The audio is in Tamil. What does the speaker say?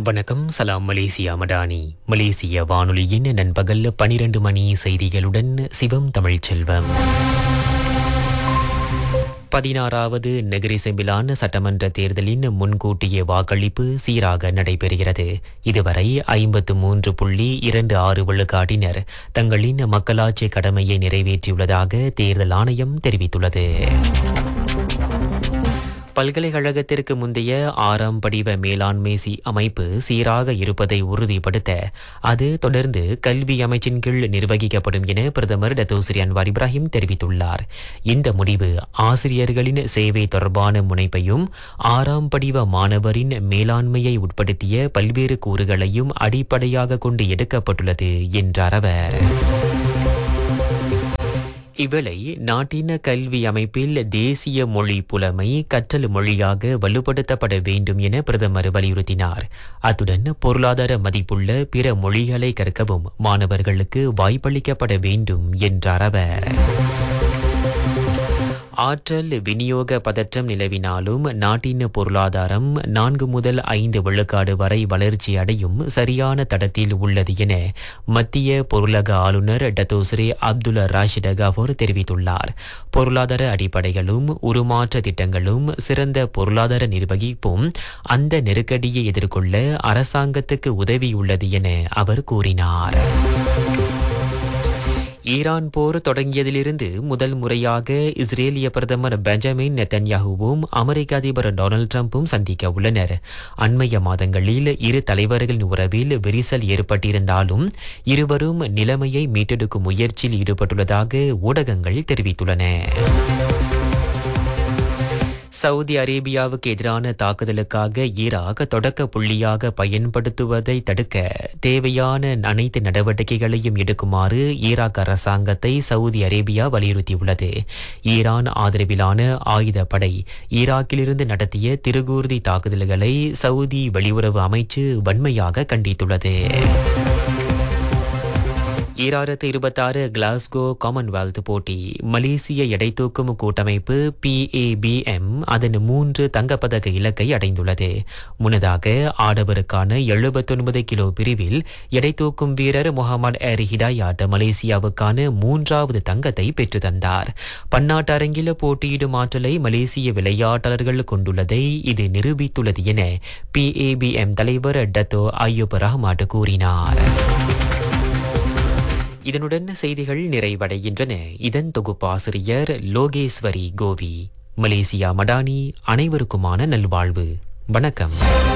வணக்கம் சலாம் மலேசியா மடானி மலேசிய வானொலியின் நண்பகல் பனிரெண்டு மணி செய்திகளுடன் சிவம் தமிழ்ச்செல்வம் பதினாறாவது நெகிரி செம்பிலான் சட்டமன்ற தேர்தலின் முன்கூட்டிய வாக்களிப்பு சீராக நடைபெறுகிறது இதுவரை ஐம்பத்து மூன்று புள்ளி இரண்டு ஆறு விழுக்காட்டினர் தங்களின் மக்களாட்சி கடமையை நிறைவேற்றியுள்ளதாக தேர்தல் ஆணையம் தெரிவித்துள்ளது பல்கலைக்கழகத்திற்கு முந்தைய ஆறாம் படிவ மேலாண்மை சி அமைப்பு சீராக இருப்பதை உறுதிப்படுத்த அது தொடர்ந்து கல்வி அமைச்சின் கீழ் நிர்வகிக்கப்படும் என பிரதமர் டத்தோசிரி அன்வார் இப்ராஹிம் தெரிவித்துள்ளார் இந்த முடிவு ஆசிரியர்களின் சேவை தொடர்பான முனைப்பையும் ஆறாம் படிவ மாணவரின் மேலாண்மையை உட்படுத்திய பல்வேறு கூறுகளையும் அடிப்படையாக கொண்டு எடுக்கப்பட்டுள்ளது என்றார் அவர் இவ்வேளை நாட்டின கல்வி அமைப்பில் தேசிய மொழி புலமை கற்றல் மொழியாக வலுப்படுத்தப்பட வேண்டும் என பிரதமர் வலியுறுத்தினார் அத்துடன் பொருளாதார மதிப்புள்ள பிற மொழிகளை கற்கவும் மாணவர்களுக்கு வாய்ப்பளிக்கப்பட வேண்டும் என்றார் அவர் ஆற்றல் விநியோக பதற்றம் நிலவினாலும் நாட்டின் பொருளாதாரம் நான்கு முதல் ஐந்து விழுக்காடு வரை வளர்ச்சி அடையும் சரியான தடத்தில் உள்ளது என மத்திய பொருளக ஆளுநர் டத்தோஸ்ரே அப்துல் ராஷிட் கஃபோர் தெரிவித்துள்ளார் பொருளாதார அடிப்படைகளும் உருமாற்ற திட்டங்களும் சிறந்த பொருளாதார நிர்வகிப்பும் அந்த நெருக்கடியை எதிர்கொள்ள அரசாங்கத்துக்கு உதவியுள்ளது என அவர் கூறினார் ஈரான் போர் தொடங்கியதிலிருந்து முதல் முறையாக இஸ்ரேலிய பிரதமர் பெஞ்சமின் நெத்தன்யாகுவும் அமெரிக்க அதிபர் டொனால்டு டிரம்பும் சந்திக்க உள்ளனர் அண்மைய மாதங்களில் இரு தலைவர்களின் உறவில் விரிசல் ஏற்பட்டிருந்தாலும் இருவரும் நிலைமையை மீட்டெடுக்கும் முயற்சியில் ஈடுபட்டுள்ளதாக ஊடகங்கள் தெரிவித்துள்ளன சவுதி அரேபியாவுக்கு எதிரான தாக்குதலுக்காக ஈராக் தொடக்க புள்ளியாக பயன்படுத்துவதை தடுக்க தேவையான அனைத்து நடவடிக்கைகளையும் எடுக்குமாறு ஈராக் அரசாங்கத்தை சவுதி அரேபியா வலியுறுத்தியுள்ளது ஈரான் ஆதரவிலான ஆயுதப்படை ஈராக்கிலிருந்து நடத்திய திருகூர்தி தாக்குதல்களை சவுதி வெளியுறவு அமைச்சு வன்மையாக கண்டித்துள்ளது ஈராயிரத்து இருபத்தாறு கிளாஸ்கோ காமன்வெல்த் போட்டி மலேசிய எடை தூக்கும் கூட்டமைப்பு பிஏபிஎம் அதன் மூன்று தங்கப்பதக்க இலக்கை அடைந்துள்ளது முன்னதாக ஆடவருக்கான எழுபத்தொன்பது கிலோ பிரிவில் எடை தூக்கும் வீரர் முகமது ஏர் ஹிடாயாட் மலேசியாவுக்கான மூன்றாவது தங்கத்தை பெற்று தந்தார் பன்னாட்டு அரங்கில் போட்டியிடும் ஆற்றலை மலேசிய விளையாட்டாளர்கள் கொண்டுள்ளதை இது நிரூபித்துள்ளது என பிஏபிஎம் தலைவர் டத்தோ ஐயூப் ரஹ்மாட் கூறினார் இதனுடன் செய்திகள் நிறைவடைகின்றன இதன் தொகுப்பாசிரியர் லோகேஸ்வரி கோவி மலேசியா மடானி அனைவருக்குமான நல்வாழ்வு வணக்கம்